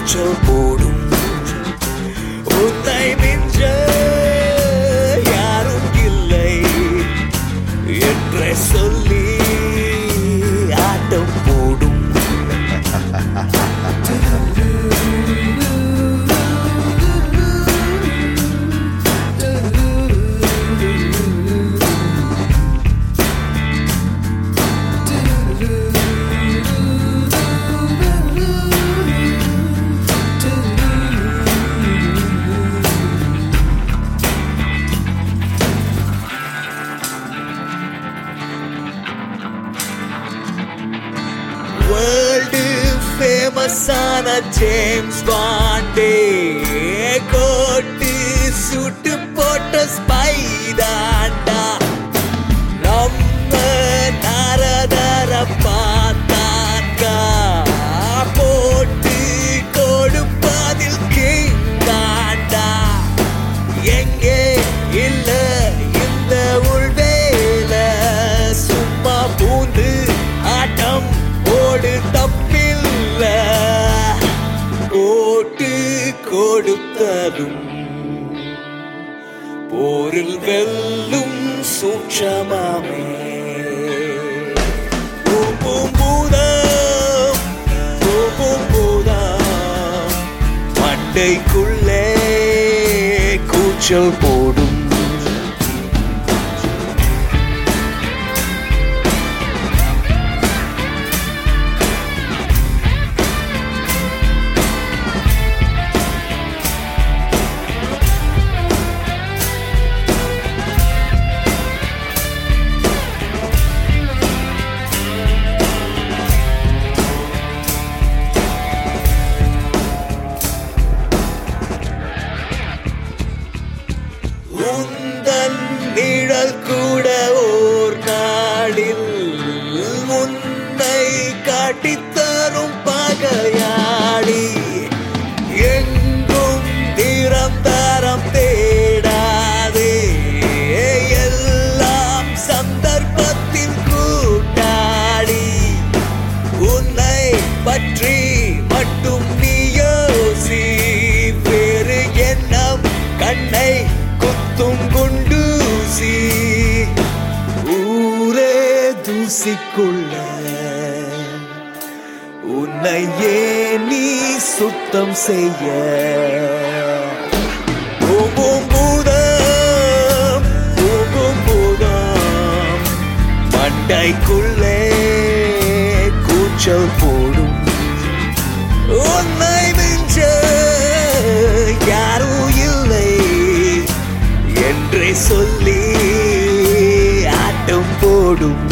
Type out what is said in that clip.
கூச்சல் போடும் உன்னை மிஞ்ச யாரும் இல்லை என்றே சொல்லி ஆட்டம் போடும் வேர்ல்டு ஃபேமஸான ஜேம்ஸ் பாண்டே கோட்டு சுட்டு போட்ட ஸ்பைடாண்டா நம்ம நரதர பார்த்தாக்கா போட்டு கொடுப்பதில் கிங்காண்டா எங்கே இல்ல இந்த உள்வேல சும்மா பூந்து ஆட்டம் ஓடு தப்பில்ல ஓட்டு கொடுத்ததும் போரில் வெல்லும் சூட்சமாமே பூம்பும் பூதம் பூம்பும் பூதம் மண்டைக்குள்ளே கூச்சல் போடும் உந்தன் நிழல் கூட ஓர் நாளில் உன்னை காட்டித்தரும் பகையாடி எங்கும் நிரந்தரம் தேடாதே எல்லாம் சந்தர்ப்பத்தின் கூட்டாடி உன்னை பற்றி மட்டும் நீ யோசி வேறு எண்ணம் கண்ணை குத்தும் குண்டூசி ஊரே தூசிக்குள்ள உன்னை ஏன் நீ சுத்தம் செய்ய பூம்பும் பூதம் பூம்பும் பூதம் மண்டைக்குள்ளே கூச்சல் போடும் உன்னை மிஞ்ச யாரும் இல்லை என்றே சொல்லி ஆட்டம் போடும்